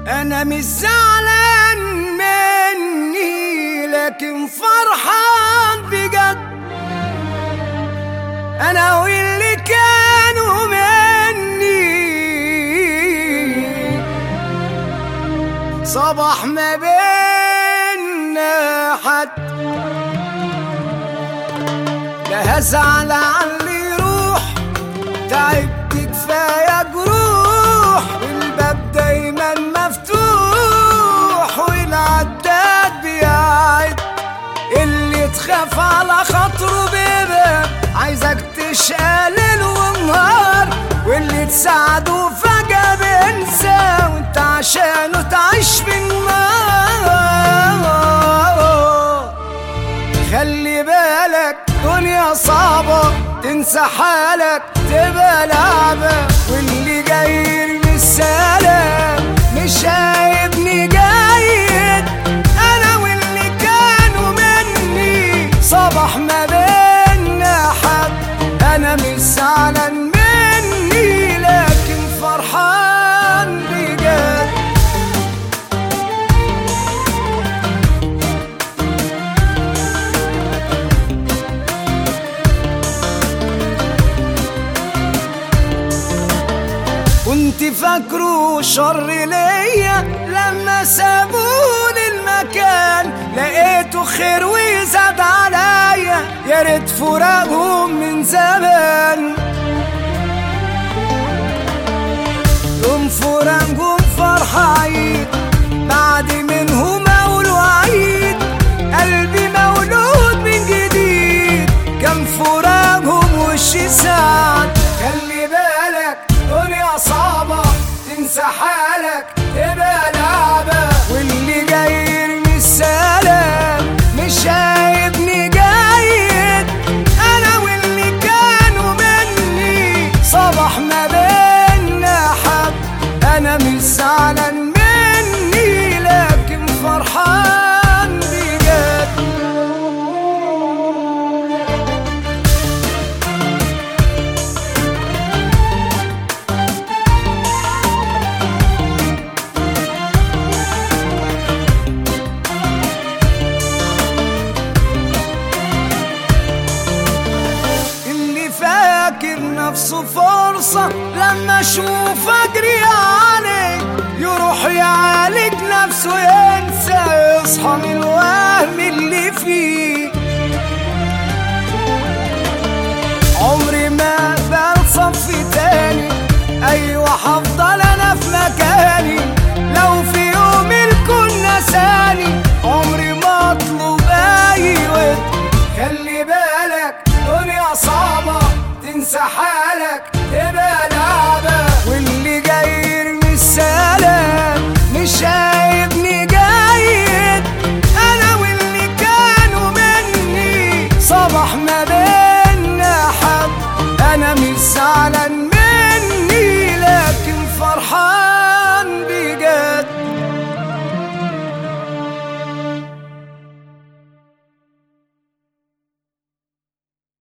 انا مش زعلان مني لكن فرحان بجد انا واللي كانوا مني صباح ما بينا حد لا هزعل على اللي يروح تعبت كفايه جروح والباب دايما مفتوح والعداد بيعد اللي تخاف على خاطره بيبقى عايزك تشقى ليل ونهار واللي تساعده فجأة بينسى وانت عشانه تعيش في النار خلي بالك دنيا صعبة تنسى حالك تبقى لعبة واللي جاي يرمي السلام مش هيبني جيد أنا واللي كانوا مني صباح ما بينا حد أنا مش زعلان مني لكن فرحان بجد كنت فاكره شر ليا لما سابوني المكان لقيته خير وزاد عليا يا ريت فراقهم من زمان يوم فراقهم فرحة عيد بعد منهم مولو عيد قلبي مولود من جديد كان فراقهم وش سعد خلي بالك دنيا صعبة تنسى حالك تبقى لعبة واللي جاي يرمي السلام مش هيبني جيد أنا واللي كانوا مني صباح ما بينا حد أنا مش زعلان مني لكن فرحان بجد اللي فاكر نفسه فرصة لما اشوف اجري عليه يروح يعالج نفسه ينسى يصحى من الوهم اللي فيه عمري ما بقى صفي تاني ايوه هفضل انا في مكاني لو في يوم الكون نساني عمري ما اطلب اي ود خلي بالك دنيا صعبة تنسى حالك